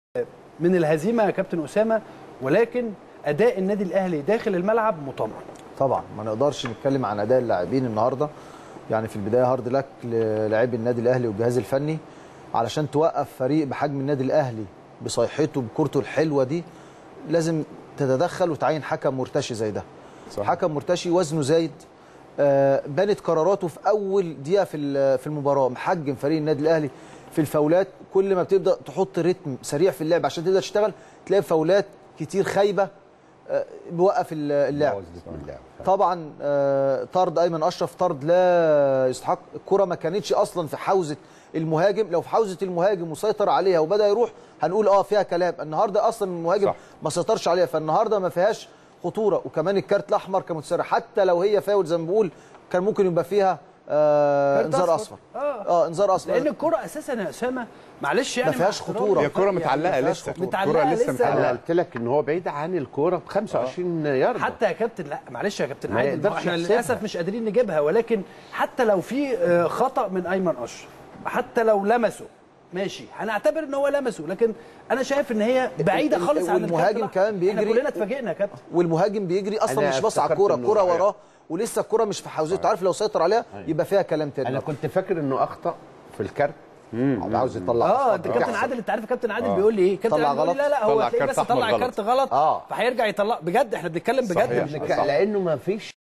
من الهزيمه يا كابتن اسامه ولكن اداء النادي الاهلي داخل الملعب مطمئن طبعا ما نقدرش نتكلم عن اداء اللاعبين النهارده يعني في البدايه هارد لك للاعبي النادي الاهلي والجهاز الفني علشان توقف فريق بحجم النادي الاهلي بصيحته بكورته الحلوه دي لازم تتدخل وتعين حكم مرتشي زي ده صح. حكم مرتشي وزنه زايد آه بانت قراراته في اول دقيقه في في المباراه محجم فريق النادي الاهلي في الفاولات كل ما بتبدا تحط رتم سريع في اللعب عشان تقدر تشتغل تلاقي فاولات كتير خايبه آه بيوقف اللعب طبعا آه طرد ايمن اشرف طرد لا يستحق الكره ما كانتش اصلا في حوزه المهاجم لو في حوزه المهاجم وسيطر عليها وبدا يروح هنقول اه فيها كلام النهارده اصلا المهاجم صح. ما سيطرش عليها فالنهارده ما فيهاش خطوره وكمان الكارت الاحمر كمتسرع حتى لو هي فاول زي ما بقول كان ممكن يبقى فيها آه انذار اصفر اه, آه انذار اصفر لان الكره اساسا يا اسامه معلش يعني ما فيهاش خطوره هي كره متعلقه يعني لسه متعلقه لسه, لسه انا قلت لك ان هو بعيد عن الكوره ب 25 يارده حتى يا كابتن لا معلش يا كابتن ما عادل يقدرش احنا يحسبها. للاسف مش قادرين نجيبها ولكن حتى لو في آه، خطا من ايمن اشرف حتى لو لمسه ماشي هنعتبر ان هو لمسه لكن انا شايف ان هي بعيده ال- خالص عن والمهاجم الكابتن. كمان بيجري. احنا كلنا اتفاجئنا يا كابتن والمهاجم بيجري اصلا أنا مش باص على افتكرت الكوره إنه الكوره صحيح. وراه ولسه الكوره مش في حوزته عارف لو سيطر عليها يبقى فيها كلام تاني انا كنت فاكر انه اخطا في الكارت عاوز يطلع اه أصفر. انت كابتن عادل انت عارف كابتن عادل بيقول لي ايه كابتن طلع عادل بيقول لي غلط. لا لا هو طلع هتلاقيه كارت بس أحمر طلع غلط. كارت غلط اه فهيرجع يطلع بجد احنا بنتكلم بجد صحيح. مش لانه ما فيش